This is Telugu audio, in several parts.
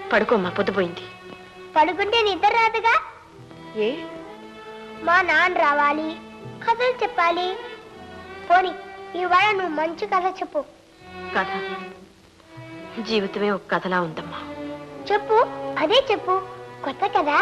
పడుకోమ్మా పొద్దుపోయింది పడుకుంటే నిద్ర రాదుగా ఏ మా నాన్న రావాలి కథలు చెప్పాలి పోని ఇవాళ నువ్వు మంచి కథ చెప్పు కథ జీవితమే ఒక కథలా ఉందమ్మా చెప్పు అదే చెప్పు కొత్త కదా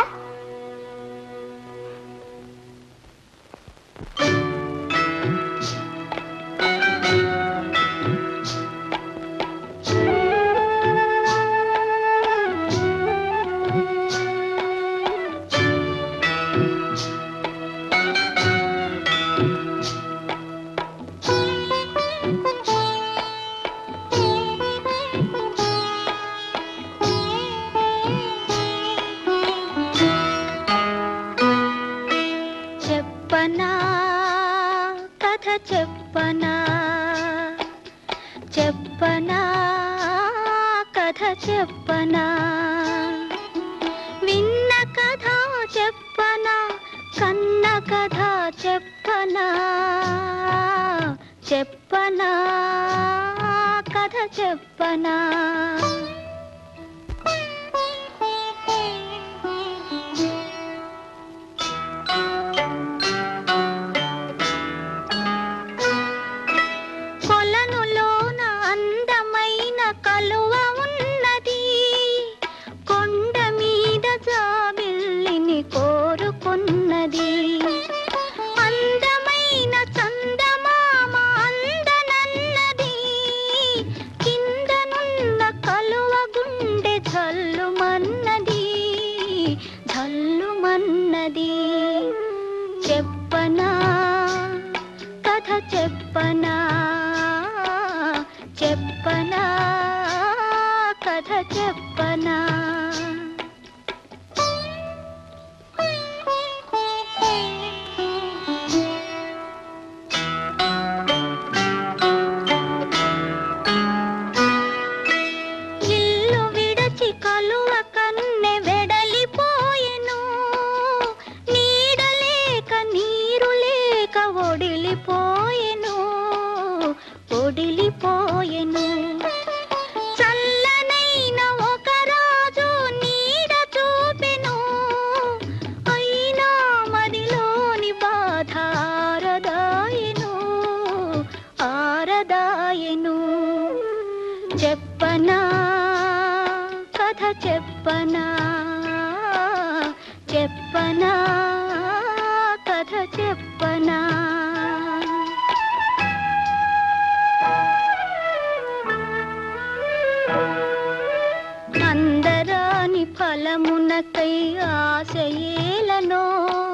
చెప్పనా కథ చెప్పనా చెప్పనా కథ చెప్పనా విన్న కథ చెప్పనా కన్న కథ చెప్పనా చెప్పనా కథ చెప్పనా కొలనులోన అందమైన కలువ ఉన్నది కొండ మీద జాబిల్లిని కోరుకున్నది అందమైన చందమామ అందనన్నది కిందనున్న కలువ గుండె జల్లుమన్నది జల్లుమన్నది చెప్పనా కథ చెప్పనా చెప్పనా కథ చెప్పనా ఇల్లు విడచి కలువ కన్నె వెడలిపోయెను నీడలేక నీరు లేక ఒడిలిపోయెను ఒడిలిపోయెను చల్లనైన ఒక రాజు నీడ చూపెను అయినా మదిలోని బాధ ఆరదాయెను ఆరదాయెను చెప్పనా కథ చెప్పనా చెప్పనా కథ చెప్పనా అందరాని ఫలమునకై ఆశయేలనో